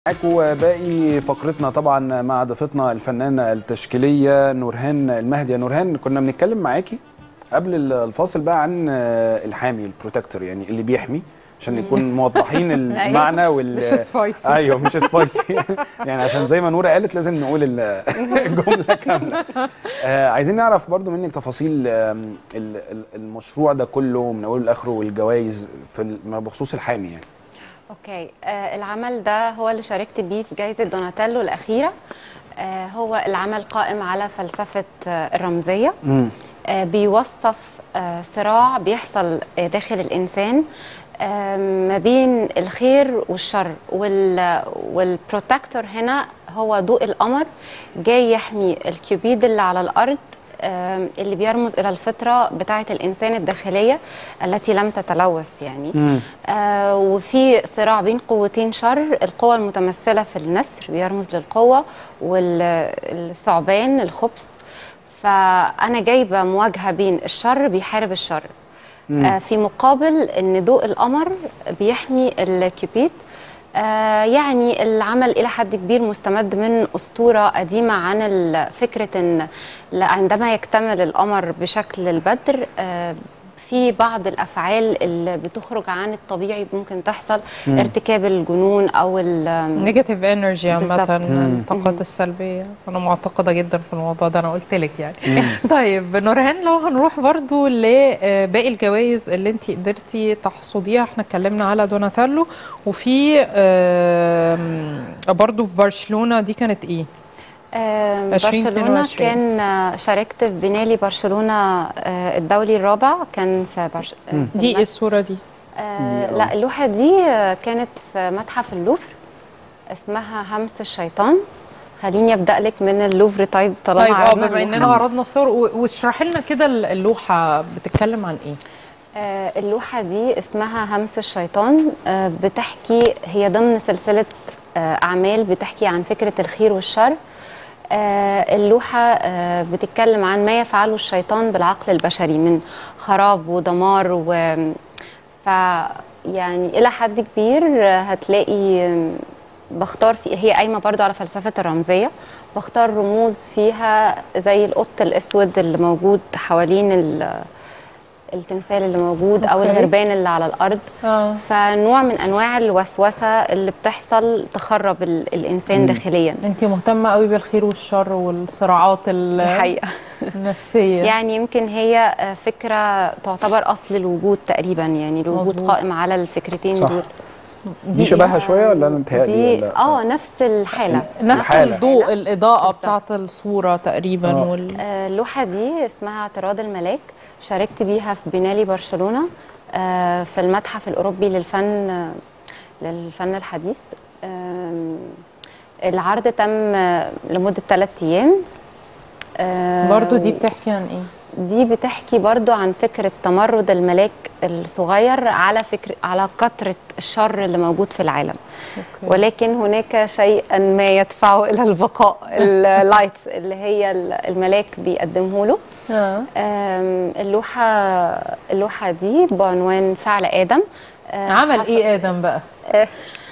معاكم باقي فقرتنا طبعا مع ضيفتنا الفنانه التشكيليه نورهان المهدي يا نورهان كنا بنتكلم معاكي قبل الفاصل بقى عن الحامي البروتكتور يعني اللي بيحمي عشان نكون موضحين المعنى وال مش سبايسي ايوه مش سبايسي يعني عشان زي ما نوره قالت لازم نقول ال- الجمله كامله آه عايزين نعرف برضو منك تفاصيل آم، ال- ال- المشروع ده كله من اوله لاخره والجوائز في ال- ما بخصوص الحامي يعني اوكي آه العمل ده هو اللي شاركت بيه في جائزة دوناتيلو الأخيرة آه هو العمل قائم على فلسفة آه الرمزية آه بيوصف آه صراع بيحصل آه داخل الإنسان آه ما بين الخير والشر وال والبروتكتور هنا هو ضوء القمر جاي يحمي الكيوبيد اللي على الأرض آم، اللي بيرمز إلى الفطرة بتاعة الإنسان الداخلية التي لم تتلوث يعني آه وفي صراع بين قوتين شر القوة المتمثلة في النسر بيرمز للقوة والثعبان الخبث فأنا جايبة مواجهة بين الشر بيحارب الشر آه في مقابل ان ضوء القمر بيحمي الكيوبيد آه يعني العمل الى حد كبير مستمد من اسطوره قديمه عن ال- فكره ان ل- عندما يكتمل القمر بشكل البدر آه في بعض الافعال اللي بتخرج عن الطبيعي ممكن تحصل ارتكاب الجنون او ال- نيجاتيف انرجي بالظبط. عامة الطاقات السلبية أنا معتقدة جدا في الموضوع ده أنا قلت لك يعني طيب نورهان لو هنروح برضو لباقي الجوائز اللي أنت قدرتي تحصديها احنا اتكلمنا على دوناتيلو وفي آم، برضو في برشلونة دي كانت إيه؟ آه، 2022. برشلونه كان آه، شاركت في بنالي برشلونه آه، الدولي الرابع كان في برش... آه، في دي المت- إيه الصورة دي؟ آه لا اللوحة دي آه، كانت في متحف اللوفر اسمها همس الشيطان خليني ابدا لك من اللوفر طيب طالما طيب اه عرضنا بما اللوحة. اننا عرضنا الصور و- واشرحي لنا كده اللوحة بتتكلم عن ايه؟ آه اللوحة دي اسمها همس الشيطان آه بتحكي هي ضمن سلسلة آه أعمال بتحكي عن فكرة الخير والشر آه اللوحة آه بتتكلم عن ما يفعله الشيطان بالعقل البشري من خراب ودمار و ف يعني إلى حد كبير آه، هتلاقي آم، بختار في هي قايمة برضو على فلسفة الرمزية بختار رموز فيها زي القط الأسود اللي موجود حوالين ال- التمثال اللي موجود او أوكي. الغربان اللي على الارض اه فنوع من انواع الوسوسه اللي بتحصل تخرب ال- الانسان داخليا انت مهتمة قوي بالخير والشر والصراعات دي ال- حقيقه النفسية يعني يمكن هي آه، فكره تعتبر اصل الوجود تقريبا يعني الوجود مظبوط. قائم على الفكرتين صح. دول دي شبهها شويه ولا انا متهيألي دي ولا- اه نفس الحاله نفس الحالة. الضوء الإضاءة بالظبط. بتاعت الصورة تقريبا آه. وال... آه، اللوحة دي اسمها اعتراض الملاك شاركت بيها في بنالي برشلونة آه، في المتحف الأوروبي للفن آه، للفن الحديث آم، العرض تم آه، لمدة ثلاث أيام آه، برضو دي بتحكي عن ايه؟ دي بتحكي برضو عن فكرة تمرد الملاك الصغير على فكر على كثرة الشر اللي موجود في العالم أوكي. ولكن هناك شيئا ما يدفعه إلى البقاء اللايتس اللي هي الملاك بيقدمه له اه آم، اللوحة اللوحة دي بعنوان فعل آدم آه، عمل حصل- ايه آدم بقى؟ آه.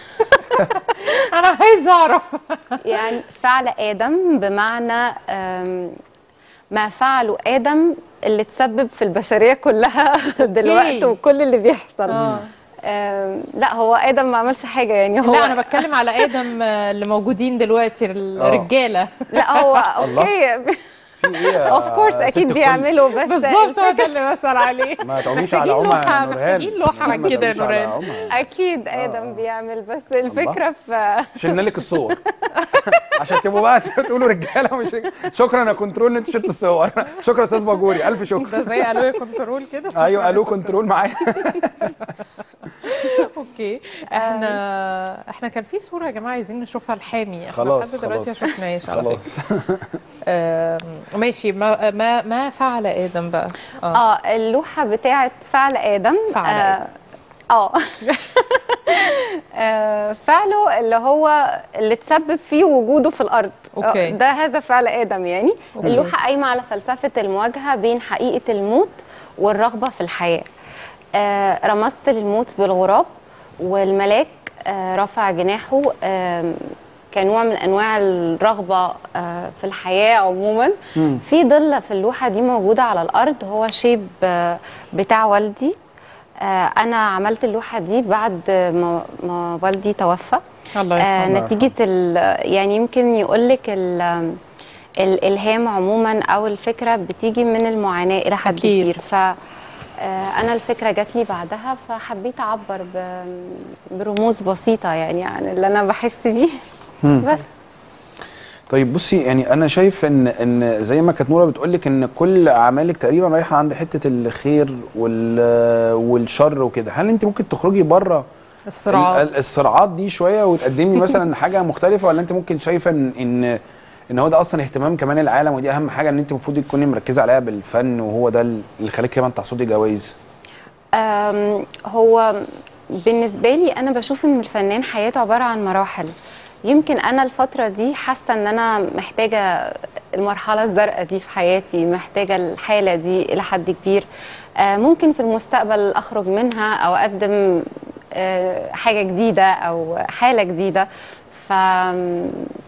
أنا عايزة أعرف يعني فعل آدم بمعنى آم، ما فعله آدم اللي تسبب في البشرية كلها دلوقتي وكل اللي بيحصل آه. آم، لا هو آدم ما عملش حاجة يعني هو لا أنا بتكلم على آدم آه، اللي موجودين دلوقتي الرجالة لا هو الله. اوكي في ايه يا اوف كورس ست اكيد الكل؟ بيعملوا بس بالظبط هو ده اللي بسأل عليه ما تعوميش على محتاجين عمى لوحة يا نورهان محتاجين لوحة ما عن كده يا تعوميش على نورهان عمى. اكيد ادم بيعمل بس الفكره في شلنا لك الصور عشان تبقوا بقى تقولوا رجاله مش رجالة. شكرا يا كنترول ان انت شلت الصور شكرا يا استاذ باجوري الف ده شكر زي ألوية كنترول كده ايوه الو كنترول معايا اوكي احنا احنا كان في صوره يا جماعه عايزين نشوفها الحامي احنا خلاص، لحد دلوقتي ما خلاص. شفناش على فكره خلاص آم، ماشي ما ما ما فعل ادم بقى اه اه اللوحه بتاعه فعل ادم فعل آه، آدم. اه آه، فعله اللي هو اللي تسبب فيه وجوده في الارض أوكي. آه، ده هذا فعل ادم يعني أوكي. اللوحه قايمه على فلسفه المواجهه بين حقيقه الموت والرغبه في الحياه آه، رمزت للموت بالغراب والملاك آه، رافع جناحه آم، كنوع من انواع الرغبه آه، في الحياه عموما في ضله في اللوحه دي موجوده على الارض هو شيب آه، بتاع والدي آه، انا عملت اللوحه دي بعد ما ما والدي توفى الله آه يرحمه نتيجه ال- يعني يمكن يقول لك الالهام عموما او الفكره بتيجي من المعاناه الى حد أكيد. كبير ف آه، انا الفكره جات لي بعدها فحبيت اعبر ب- برموز بسيطه يعني عن اللي انا بحس بيه بس طيب بصي يعني انا شايف ان ان زي ما كانت نوره بتقول لك ان كل اعمالك تقريبا رايحه عند حته الخير وال والشر وكده هل انت ممكن تخرجي بره الصراعات ال- الصراعات دي شويه وتقدمي مثلا حاجه مختلفه ولا انت ممكن شايفه ان ان ان هو ده اصلا اهتمام كمان العالم ودي اهم حاجه ان انت المفروض تكوني مركزه عليها بالفن وهو ده اللي خليك كمان تحصدي جوائز أم، هو بالنسبة لي أنا بشوف إن الفنان حياته عبارة عن مراحل يمكن أنا الفترة دي حاسة إن أنا محتاجة المرحلة الزرقاء دي في حياتي محتاجة الحالة دي إلى حد كبير آه، ممكن في المستقبل أخرج منها أو أقدم آه، حاجة جديدة أو حالة جديدة ف